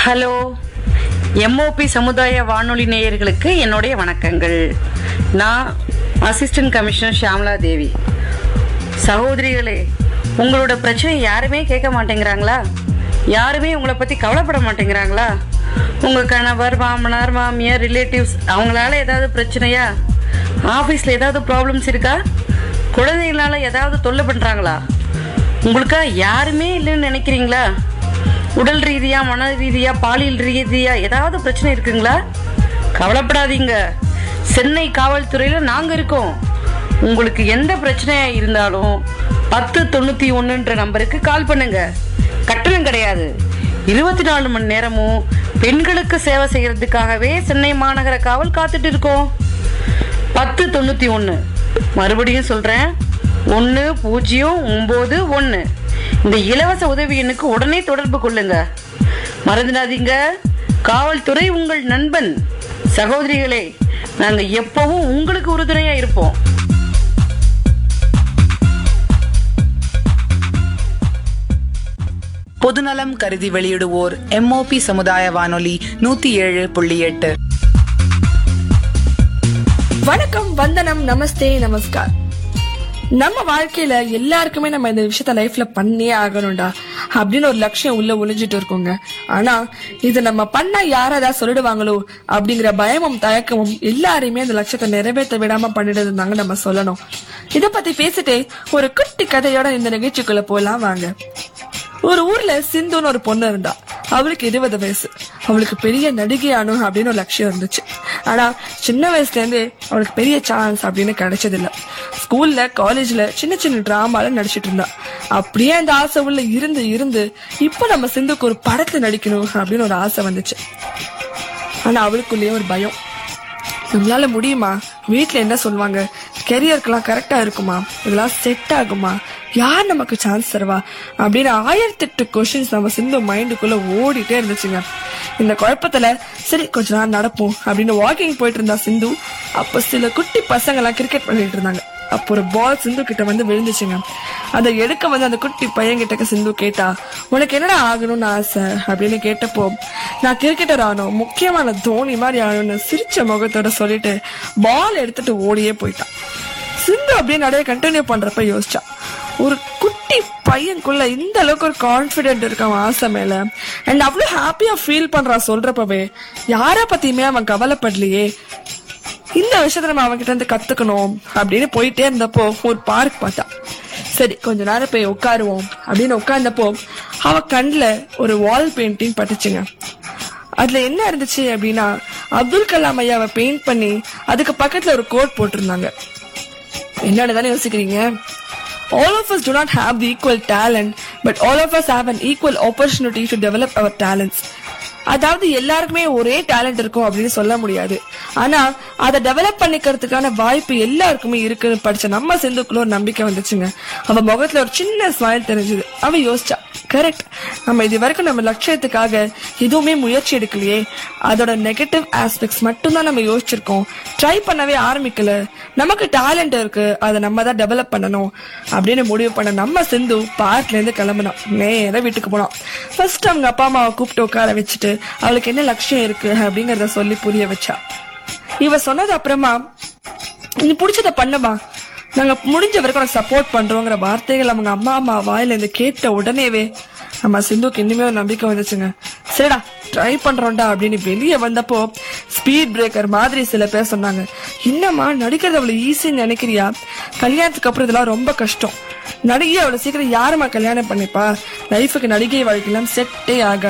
hello MOP சமுதாய வானொலி நேயர்களுக்கு என்னுடைய வணக்கங்கள் நான் அசிஸ்டன்ட் கமிஷனர் ஷியாமலா தேவி சகோதரிகளே உங்களோட பிரச்சனை யாருமே கேட்க மாட்டேங்கிறாங்களா யாருமே உங்களை பற்றி கவலைப்பட மாட்டேங்கிறாங்களா உங்கள் கணவர் மாமனார் மாமியார் ரிலேட்டிவ்ஸ் அவங்களால ஏதாவது பிரச்சனையா ஆஃபீஸில் ஏதாவது ப்ராப்ளம்ஸ் இருக்கா குழந்தைங்களால ஏதாவது தொல்லை பண்ணுறாங்களா உங்களுக்கா யாருமே இல்லைன்னு நினைக்கிறீங்களா உடல் ரீதியா மன ரீதியா பாலியல் ரீதியா ஏதாவது பிரச்சனை இருக்குங்களா கவலைப்படாதீங்க சென்னை காவல்துறையில நாங்க இருக்கோம் உங்களுக்கு எந்த பிரச்சனையா இருந்தாலும் பத்து தொண்ணூத்தி ஒன்றுன்ற நம்பருக்கு கால் பண்ணுங்க கட்டணம் கிடையாது இருபத்தி நாலு மணி நேரமும் பெண்களுக்கு சேவை செய்யறதுக்காகவே சென்னை மாநகர காவல் காத்துட்டு இருக்கோம் பத்து தொண்ணூற்றி ஒன்று மறுபடியும் சொல்கிறேன் ஒன்று பூஜ்ஜியம் ஒம்பது ஒன்று இந்த இலவச உதவி எண்ணுக்கு உடனே தொடர்பு கொள்ளுங்க மறந்துடாதீங்க காவல்துறை உங்கள் நண்பன் சகோதரிகளே நாங்கள் எப்பவும் உங்களுக்கு உறுதுணையாக இருப்போம் பொதுநலம் கருதி வெளியிடுவோர் எம்ஓபி சமுதாய வானொலி நூத்தி ஏழு புள்ளி எட்டு வணக்கம் வந்தனம் நமஸ்தே நமஸ்கார் நம்ம வாழ்க்கையில எல்லாருக்குமே நம்ம இந்த விஷயத்த லைஃப்ல பண்ணியே ஆகணும்டா அப்படின்னு ஒரு லட்சியம் உள்ள ஒளிஞ்சிட்டு இருக்கோங்க ஆனா இது நம்ம பண்ணா யாராதா சொல்லிடுவாங்களோ அப்படிங்கிற பயமும் தயக்கமும் எல்லாரையுமே அந்த லட்சியத்தை நிறைவேற்ற விடாம பண்ணிட்டு இருந்தாங்க நம்ம சொல்லணும் இத பத்தி பேசிட்டே ஒரு குட்டி கதையோட இந்த நிகழ்ச்சிக்குள்ள போலாம் வாங்க ஒரு ஊர்ல சிந்துன்னு ஒரு பொண்ணு இருந்தா அவளுக்கு இருபது வயசு அவளுக்கு பெரிய நடிகை ஆகணும் அப்படின்னு ஒரு லட்சியம் இருந்துச்சு ஆனா சின்ன வயசுல இருந்தே அவளுக்கு பெரிய சான்ஸ் அப்படின்னு கிடைச்சது இல்ல ஸ்கூல்ல காலேஜ்ல சின்ன சின்ன டிராமால நடிச்சிட்டு இருந்தா அப்படியே அந்த ஆசை உள்ள இருந்து இருந்து இப்ப நம்ம சிந்துக்கு ஒரு படத்துல நடிக்கணும் அப்படின்னு ஒரு ஆசை வந்துச்சு ஆனா அவளுக்குள்ளேயே ஒரு பயம் நம்மளால முடியுமா வீட்ல என்ன சொல்லுவாங்க கெரியருக்கெல்லாம் கரெக்டா இருக்குமா இதெல்லாம் செட் ஆகுமா யார் நமக்கு சான்ஸ் தருவா அப்படின்னு ஆயிரத்தெட்டு கொஷின்ஸ் நம்ம சிந்து மைண்டுக்குள்ள ஓடிட்டே இருந்துச்சுங்க இந்த குழப்பத்துல சரி கொஞ்ச நேரம் நடப்போம் அப்படின்னு வாக்கிங் போயிட்டு இருந்தா சிந்து அப்ப சில குட்டி பசங்க எல்லாம் கிரிக்கெட் பண்ணிட்டு இருந்தாங்க அப்போ ஒரு பால் சிந்து கிட்ட வந்து விழுந்துச்சுங்க அதை எடுக்க வந்து அந்த குட்டி பையன் கிட்ட சிந்து கேட்டா உனக்கு என்னடா ஆகணும்னு ஆசை அப்படின்னு கேட்டப்போ நான் கிரிக்கெட்டர் ஆகணும் முக்கியமான தோனி மாதிரி ஆகணும்னு சிரிச்ச முகத்தோட சொல்லிட்டு பால் எடுத்துட்டு ஓடியே போயிட்டான் சிந்து அப்படியே நிறைய கண்டினியூ பண்றப்ப யோசிச்சா ஒரு குட்டி பையனுக்குள்ள இந்த அளவுக்கு ஒரு கான்பிடென்ட் இருக்க அவன் ஆசை மேல அண்ட் அவ்வளவு ஹாப்பியா ஃபீல் பண்றான் சொல்றப்பவே யார பத்தியுமே அவன் கவலைப்படலையே இந்த விஷயத்த நம்ம அவன்கிட்ட இருந்து கத்துக்கணும் அப்படின்னு போயிட்டே இருந்தப்போ ஒரு பார்க் பார்த்தா சரி கொஞ்ச நேரம் போய் உட்காருவோம் அப்படின்னு உட்கார்ந்தப்போ அவ கண்ணுல ஒரு வால் பெயிண்டிங் பட்டுச்சுங்க அதுல என்ன இருந்துச்சு அப்படின்னா அப்துல் கலாம் ஐயாவை பெயிண்ட் பண்ணி அதுக்கு பக்கத்துல ஒரு கோட் போட்டிருந்தாங்க என்னன்னு தானே யோசிக்கிறீங்க all of us do not have the equal talent but all of us have an equal opportunity to develop our talents அதாவது எல்லாருக்குமே ஒரே டேலண்ட் இருக்கும் அப்படின்னு சொல்ல முடியாது ஆனா அதை டெவலப் பண்ணிக்கிறதுக்கான வாய்ப்பு எல்லாருக்குமே இருக்குன்னு படிச்ச நம்ம சிந்துக்குள்ள ஒரு நம்பிக்கை வந்துச்சுங்க அவ முகத்துல ஒரு சின்ன ஸ்மைல் தெரிஞ்சது அவ யோசிச்சா கரெக்ட் நம்ம இது வரைக்கும் நம்ம லட்சியத்துக்காக எதுவுமே முயற்சி எடுக்கலையே அதோட நெகட்டிவ் ஆஸ்பெக்ட்ஸ் மட்டும்தான் நம்ம யோசிச்சிருக்கோம் ட்ரை பண்ணவே ஆரம்பிக்கல நமக்கு டேலண்ட் இருக்கு அதை நம்ம தான் டெவலப் பண்ணணும் அப்படின்னு முடிவு பண்ண நம்ம சிந்து பார்க்ல இருந்து கிளம்பினோம் நேரா வீட்டுக்கு போனோம் ஃபர்ஸ்ட் அவங்க அப்பா அம்மாவை கூப்பிட்டு உட்கார வச்சுட்டு அவளுக்கு என்ன லட்சியம் இருக்கு அப்படிங்கறத சொல்லி புரிய வச்சா இவ சொன்னது அப்புறமா நீ பிடிச்சத பண்ணுமா நாங்க முடிஞ்ச வரைக்கும் உனக்கு சப்போர்ட் பண்றோங்கிற வார்த்தைகள் அவங்க அம்மா அம்மா வாயில இருந்து கேட்ட உடனேவே நம்ம சிந்துக்கு இன்னுமே ஒரு நம்பிக்கை வந்துச்சுங்க சரிடா ட்ரை பண்றோம்டா அப்படின்னு வெளியே வந்தப்போ ஸ்பீட் பிரேக்கர் மாதிரி சில பேர் சொன்னாங்க என்னம்மா நடிக்கிறது அவ்வளவு ஈஸின்னு நினைக்கிறியா கல்யாணத்துக்கு அப்புறம் இதெல்லாம் ரொம்ப கஷ்டம் நடிகை அவ்வளவு சீக்கிரம் யாரும்மா கல்யாணம் பண்ணிப்பா லைஃபுக்கு நடிகை வாழ்க்கையெல்லாம் செட்டே ஆகாது